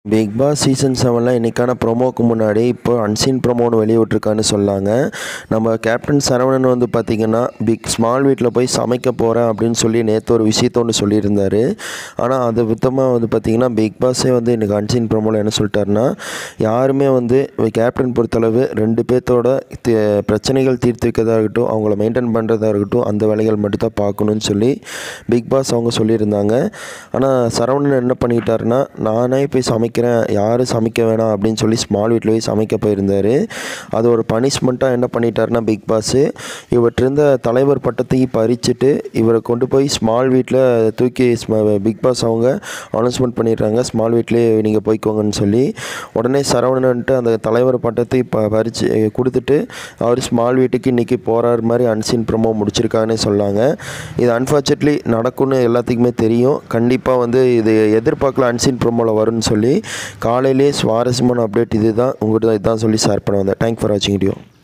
big Boss season செவனில் இன்றைக்கான ப்ரோமோக்கு முன்னாடி இப்போ அன்சீன் ப்ரோமோன்னு வெளியே விட்ருக்கான்னு சொன்னாங்க நம்ம கேப்டன் சரவணன் வந்து பார்த்திங்கன்னா பிக் ஸ்மால் வீட்டில் போய் சமைக்க போகிறேன் அப்படின்னு சொல்லி நேற்று ஒரு விஷயத்த ஒன்று சொல்லியிருந்தாரு ஆனால் அது வித்தமாக வந்து பார்த்திங்கன்னா பிக் பாஸே வந்து இன்றைக்கி அன்சீன் ப்ரோமோவில் என்ன சொல்லிட்டாருன்னா யாருமே வந்து கேப்டன் பொறுத்தளவு ரெண்டு பேர்த்தோட தி- பிரச்சனைகள் தீர்த்து வைக்கிறதா இருக்கட்டும் அவங்கள மெயின்டைன் பண்ணுறதா இருக்கட்டும் அந்த வேலைகள் மட்டும் தான் பார்க்கணுன்னு சொல்லி பிக் பாஸ் அவங்க சொல்லியிருந்தாங்க ஆனால் சரவணன் என்ன பண்ணிட்டாருன்னா நானே போய் சமைக்கிறேன் யாரும் சமைக்க வேணாம் அப்படின்னு சொல்லி ஸ்மால் வீட்டில் போய் சமைக்க போயிருந்தார் அது ஒரு பனிஷ்மெண்ட்டாக என்ன பண்ணிட்டாருன்னா பிக் பாஸ் இவற்றிருந்த தலைவர் பட்டத்தை பறிச்சுட்டு இவரை கொண்டு போய் ஸ்மால் வீட்டில் தூக்கி பிக் பாஸ் அவங்க அனௌன்ஸ்மெண்ட் பண்ணிடுறாங்க ஸ்மால் வீட்லேயே நீங்கள் போய்க்கோங்கன்னு சொல்லி உடனே சரவணன்ட்டு அந்த தலைவர் பட்டத்தை ப பறிச்சு கொடுத்துட்டு அவர் ஸ்மால் வீட்டுக்கு இன்றைக்கி போகிறார் மாதிரி அன்சீன் ப்ரோமோ முடிச்சிருக்காங்கன்னு சொன்னாங்க இது அன்ஃபார்ச்சுனேட்லி நடக்கும்னு எல்லாத்துக்குமே தெரியும் கண்டிப்பாக வந்து இது எதிர்பார்க்கல அன்சீன் ப்ரோமோவில் வரும்னு சொல்லி காலையிலே சுவாரஸ்யமான அப்டேட் இது தான் உங்கள்கிட்ட இதான் சொல்லி ஷேர் பண்ண வந்தேன் தேங்க் ஃபார் வாட்சிங் வீடியோ